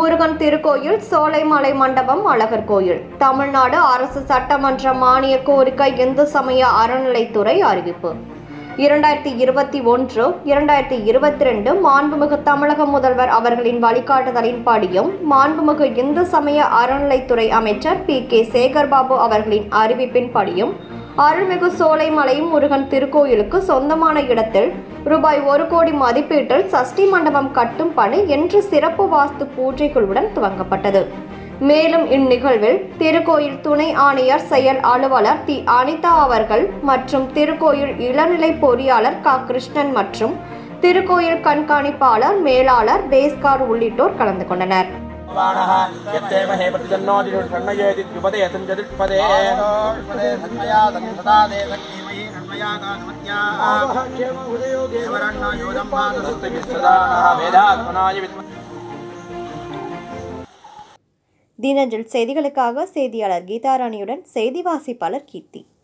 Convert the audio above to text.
முருகன் திருக்கோயில் சோலைமலை மண்டபம் அழகர் கோயில் தமிழ்நாடு அரசு சட்டமன்ற மானிய கோரிக்கை இந்து சமய அறநிலைத்துறை அறிவிப்பு இரண்டாயிரத்தி இருபத்தி ஒன்று இரண்டாயிரத்தி இருபத்தி ரெண்டு மாண்புமிகு தமிழக முதல்வர் அவர்களின் வழிகாட்டுதலின்படியும் மாண்புமிகு இந்து சமய அறநிலைத்துறை அமைச்சர் பி கே சேகர்பாபு அவர்களின் அறிவிப்பின்படியும் அருள்மிகு சோலைமலை முருகன் திருக்கோயிலுக்கு சொந்தமான இடத்தில் ரூபாய் ஒரு கோடி மதிப்பீட்டில் சஷ்டி மண்டபம் கட்டும் பணி இன்று சிறப்பு வாஸ்து பூஜைகளுடன் துவங்கப்பட்டது மேலும் இந்நிகழ்வில் திருக்கோயில் துணை ஆணையர் செயல் அலுவலர் தி அனிதா அவர்கள் மற்றும் திருக்கோயில் இளநிலை பொறியாளர் க கிருஷ்ணன் மற்றும் திருக்கோயில் கண்காணிப்பாளர் மேலாளர் பேஸ்கார் உள்ளிட்டோர் கலந்து கொண்டனர் वाणः यत्तेव हे प्रतिजन्नोदिषण्मयेति द्विपदे सञ्जतिष्पदे धन्मया सदा देवकीमयी धन्मया सदा वेदात्मनाय विद्महे தினஜில் செய்திகளுக்காக செய்தியாளர் கீதாராணியுடன் செய்தி வாசிப்பாளர் கீர்த்தி